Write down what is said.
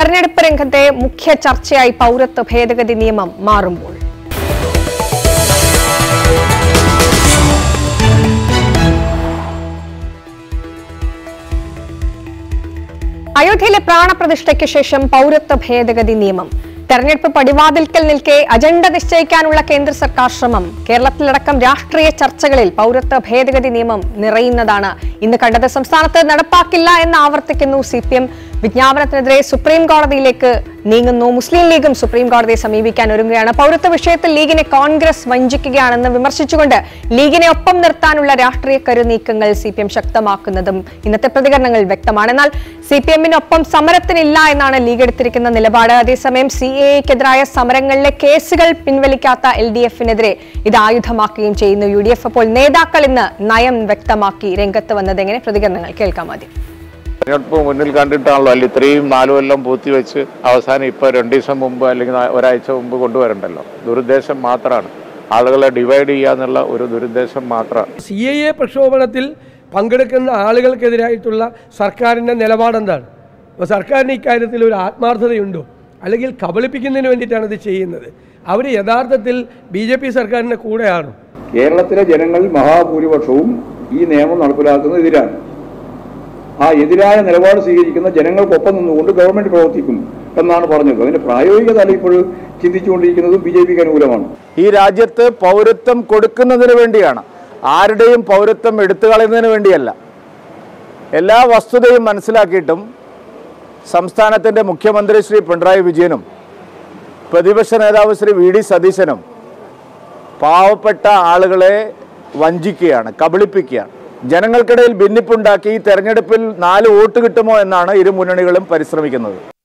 തെരഞ്ഞെടുപ്പ് രംഗത്തെ മുഖ്യ ചർച്ചയായി പൗരത്വ ഭേദഗതി നിയമം മാറുമ്പോൾ അയോധ്യയിലെ പ്രാണപ്രതിഷ്ഠയ്ക്ക് ശേഷം പൗരത്വ ഭേദഗതി നിയമം തെരഞ്ഞെടുപ്പ് പടിവാതിൽക്കൽ നിൽക്കെ അജണ്ട നിശ്ചയിക്കാനുള്ള കേന്ദ്ര സർക്കാർ ശ്രമം കേരളത്തിലടക്കം രാഷ്ട്രീയ ചർച്ചകളിൽ പൗരത്വ ഭേദഗതി നിയമം നിറയുന്നതാണ് ഇന്ന് കണ്ടത് സംസ്ഥാനത്ത് നടപ്പാക്കില്ല എന്ന് ആവർത്തിക്കുന്നു സി പി എം വിജ്ഞാപനത്തിനെതിരെ സുപ്രീം കോടതിയിലേക്ക് നീങ്ങുന്നു മുസ്ലിം ലീഗും സുപ്രീം കോടതിയെ സമീപിക്കാൻ ഒരുങ്ങുകയാണ് പൗരത്വ വിഷയത്തിൽ ലീഗിനെ കോൺഗ്രസ് വഞ്ചിക്കുകയാണെന്ന് വിമർശിച്ചുകൊണ്ട് ലീഗിനെ ഒപ്പം നിർത്താനുള്ള രാഷ്ട്രീയ കരുനീക്കങ്ങൾ സി പി എം ശക്തമാക്കുന്നതും ഇന്നത്തെ പ്രതികരണങ്ങൾ വ്യക്തമാണ് എന്നാൽ സി പി എമ്മിനൊപ്പം സമരത്തിനില്ല എന്നാണ് ലീഗ് എടുത്തിരിക്കുന്ന നിലപാട് അതേസമയം സി എ എക്കെതിരായ സമരങ്ങളിലെ കേസുകൾ പിൻവലിക്കാത്ത എൽ ഡി എഫിനെതിരെ ഇത് ആയുധമാക്കുകയും ചെയ്യുന്നു യു ഡി എഫ് അപ്പോൾ നേതാക്കൾ ഇന്ന് നയം വ്യക്തമാക്കി രംഗത്ത് വന്നത് എങ്ങനെ പ്രതികരണങ്ങൾ കേൾക്കാം ആദ്യം തെരഞ്ഞെടുപ്പ് മുന്നിൽ കണ്ടിട്ടാണല്ലോ അല്ല ഇത്രയും നാലു കൊല്ലം പൂത്തിവെച്ച് അവസാനം ഇപ്പോൾ രണ്ട് ദിവസം മുമ്പ് അല്ലെങ്കിൽ നാ- ഒരാഴ്ച മുമ്പ് കൊണ്ടുവരണ്ടല്ലോ ദുരുദ്ദേശം മാത്രമാണ് ആളുകളെ ഡിവൈഡ് ചെയ്യാന്നുള്ള ഒരു ദുരുദ്ദേശം മാത്രമാണ് സി ഐ എ പ്രക്ഷോഭണത്തിൽ പങ്കെടുക്കുന്ന ആളുകൾക്കെതിരായിട്ടുള്ള സർക്കാരിൻ്റെ നിലപാടെന്താണ് അപ്പോൾ സർക്കാരിന് ഇക്കാര്യത്തിൽ ഒരു ആത്മാർത്ഥതയുണ്ടോ അല്ലെങ്കിൽ കബളിപ്പിക്കുന്നതിന് വേണ്ടിയിട്ടാണ് ഇത് ചെയ്യുന്നത് അവർ യഥാർത്ഥത്തിൽ ബി ജെ പി സർക്കാരിൻ്റെ കൂടെയാണോ കേരളത്തിലെ ജനങ്ങളിൽ മഹാഭൂരിപക്ഷവും ഈ നിയമം നടപ്പിലാക്കുന്നതിനെതിരാണ് ആ എതിരായ നിലപാട് സ്വീകരിക്കുന്ന ജനങ്ങൾക്കൊപ്പം നിന്നുകൊണ്ട് ഗവൺമെന്റ് പ്രവർത്തിക്കും എന്നാണ് പറഞ്ഞത് അതിന്റെ പ്രായോഗിക തല ഇപ്പോൾ ചിന്തിച്ചുകൊണ്ടിരിക്കുന്നതും ബി ജെ പിക്ക് അനുകൂലമാണ് ഈ രാജ്യത്ത് പൗരത്വം കൊടുക്കുന്നതിന് വേണ്ടിയാണ് ആരുടെയും പൗരത്വം എടുത്തു കളയുന്നതിന് വേണ്ടിയല്ല എല്ലാ വസ്തുതയും മനസ്സിലാക്കിയിട്ടും സംസ്ഥാനത്തിൻ്റെ മുഖ്യമന്ത്രി ശ്രീ പിണറായി വിജയനും പ്രതിപക്ഷ നേതാവ് ശ്രീ വി ഡി സതീശനും പാവപ്പെട്ട ആളുകളെ വഞ്ചിക്കുകയാണ് കബളിപ്പിക്കുകയാണ് ജനങ്ങൾക്കിടയിൽ ഭിന്നിപ്പുണ്ടാക്കി ഈ തെരഞ്ഞെടുപ്പിൽ നാല് വോട്ട് കിട്ടുമോ എന്നാണ് ഇരു മുന്നണികളും പരിശ്രമിക്കുന്നത്